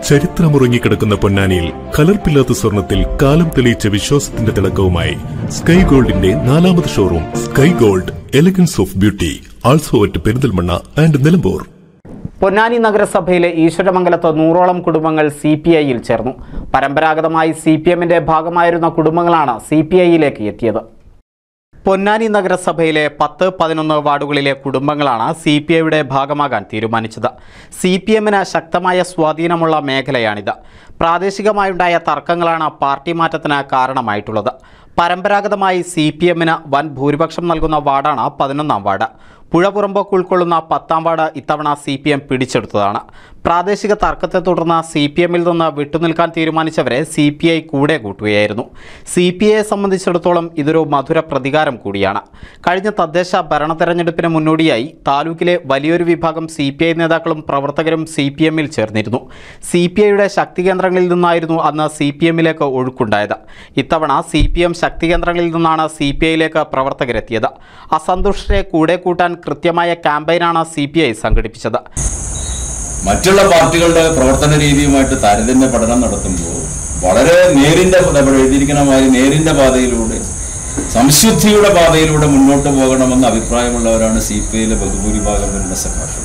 ചരിത്രമുറങ്ങിക്കിടക്കുന്ന പൊന്നാനിയിൽ കലർപ്പില്ലാത്ത സ്വർണത്തിൽ കാലം തെളിയിച്ച വിശ്വാസത്തിന്റെ തിളക്കവുമായി സ്കൈ ഗോൾഡിന്റെ നാലാമത് showroom sky gold elegance of beauty also at Perinthalmanna and Nilambur Ponnani നഗരസഭയിലെ ഈശ്വരമംഗലത്ത് നൂറോളം കുടുംബങ്ങൾ സി പി ഐയിൽ ചേർന്നു പരമ്പരാഗതമായി സി പി എമ്മിന്റെ ഭാഗമായിരുന്ന കുടുംബങ്ങളാണ് സി പി ഐയിലേക്ക് എത്തിയത് പൊന്നാനി നഗരസഭയിലെ പത്ത് പതിനൊന്ന് വാർഡുകളിലെ കുടുംബങ്ങളാണ് സി പി ഐയുടെ ഭാഗമാകാൻ തീരുമാനിച്ചത് സി പി എമ്മിന് ശക്തമായ സ്വാധീനമുള്ള മേഖലയാണിത് പ്രാദേശികമായുണ്ടായ തർക്കങ്ങളാണ് പാർട്ടി മാറ്റത്തിന് കാരണമായിട്ടുള്ളത് പരമ്പരാഗതമായി സി പി എമ്മിന് വൻ ഭൂരിപക്ഷം നൽകുന്ന വാർഡാണ് പതിനൊന്നാം വാർഡ് പുഴ പുറമ്പോക്ക് ഉൾക്കൊള്ളുന്ന പത്താം വാർഡ് ഇത്തവണ സി പി എം പിടിച്ചെടുത്തതാണ് പ്രാദേശിക തർക്കത്തെ തുടർന്ന് സി പി എമ്മിൽ നിന്ന് വിട്ടുനിൽക്കാൻ തീരുമാനിച്ചവരെ സി പി ഐ കൂടെ കൂട്ടുകയായിരുന്നു സി പി ഐയെ സംബന്ധിച്ചിടത്തോളം ഇതൊരു മധുര പ്രതികാരം കൂടിയാണ് കഴിഞ്ഞ തദ്ദേശ ഭരണ തെരഞ്ഞെടുപ്പിന് മുന്നോടിയായി താലൂക്കിലെ വലിയൊരു വിഭാഗം സി പി ഐ നേതാക്കളും പ്രവർത്തകരും സി പി എമ്മിൽ ചേർന്നിരുന്നു സി പി ഐയുടെ ശക്തി കേന്ദ്രങ്ങളിൽ നിന്നായിരുന്നു അന്ന് സി പി എമ്മിലേക്ക് ഒഴുക്കുണ്ടായത് ഇത്തവണ സി പി എം ശക്തി കേന്ദ്രങ്ങളിൽ നിന്നാണ് സി പി ഐയിലേക്ക് പ്രവർത്തകരെത്തിയത് അസന്തുഷ്ടരെ കൂടെ കൂട്ടാൻ കൃത്യമായ ക്യാമ്പയിനാണ് സി പി ഐ സംഘടിപ്പിച്ചത് മറ്റുള്ള പാർട്ടികളുടെ പ്രവർത്തന രീതിയുമായിട്ട് താരതമ്യ പഠനം നടത്തുമ്പോൾ വളരെ നേരിന്റെ നമ്മൾ എഴുതിയിരിക്കുന്ന മാതിരി നേരിന്റെ പാതയിലൂടെ സംശുദ്ധിയുടെ പാതയിലൂടെ മുന്നോട്ട് പോകണമെന്ന് അഭിപ്രായമുള്ളവരാണ് സി പി ഐയിലെ ബഹുഭൂരിഭാഗം വരുന്ന സഖാക്കൾ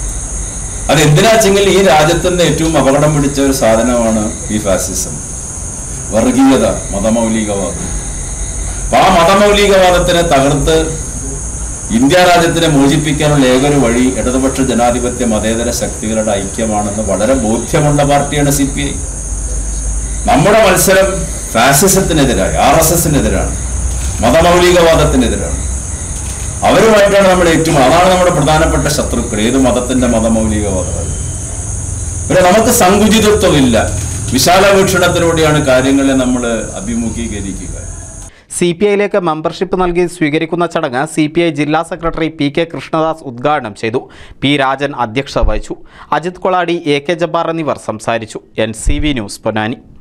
അത് എന്തിനാച്ചെങ്കിൽ ഈ രാജ്യത്തിന്റെ ഏറ്റവും അപകടം പിടിച്ച ഒരു സാധനമാണ് ഈ ഫാസിസം വർഗീയത മതമൗലികവാദം അപ്പൊ ആ മതമൗലികവാദത്തിനെ തകർത്ത് ഇന്ത്യ രാജ്യത്തിനെ മോചിപ്പിക്കാനുള്ള ഏകൊരു വഴി ഇടതുപക്ഷ ജനാധിപത്യ മതേതര ശക്തികളുടെ ഐക്യമാണെന്ന് വളരെ ബോധ്യമുള്ള പാർട്ടിയാണ് സി പി ഐ നമ്മുടെ മത്സരം ഫാസിസത്തിനെതിരായി ആർ എസ് എസിനെതിരാണ് മതമൗലികവാദത്തിനെതിരാണ് അവരുമായിട്ടാണ് നമ്മുടെ ഏറ്റവും അതാണ് നമ്മുടെ പ്രധാനപ്പെട്ട ശത്രുക്കൾ ഏത് മതത്തിന്റെ മതമൗലികവാദം പിന്നെ നമുക്ക് സങ്കുചിതത്വമില്ല വിശാല വീക്ഷണത്തിലൂടെയാണ് കാര്യങ്ങളെ നമ്മൾ അഭിമുഖീകരിക്കുക സി പി ഐയിലേക്ക് മെമ്പർഷിപ്പ് നൽകി സ്വീകരിക്കുന്ന ചടങ്ങ് സി പി ഐ ജില്ലാ സെക്രട്ടറി പി കെ കൃഷ്ണദാസ് ഉദ്ഘാടനം ചെയ്തു പി രാജൻ അധ്യക്ഷത വഹിച്ചു അജിത് കൊളാടി എ കെ ജബ്ബാർ എന്നിവർ സംസാരിച്ചു N C V news Ponnani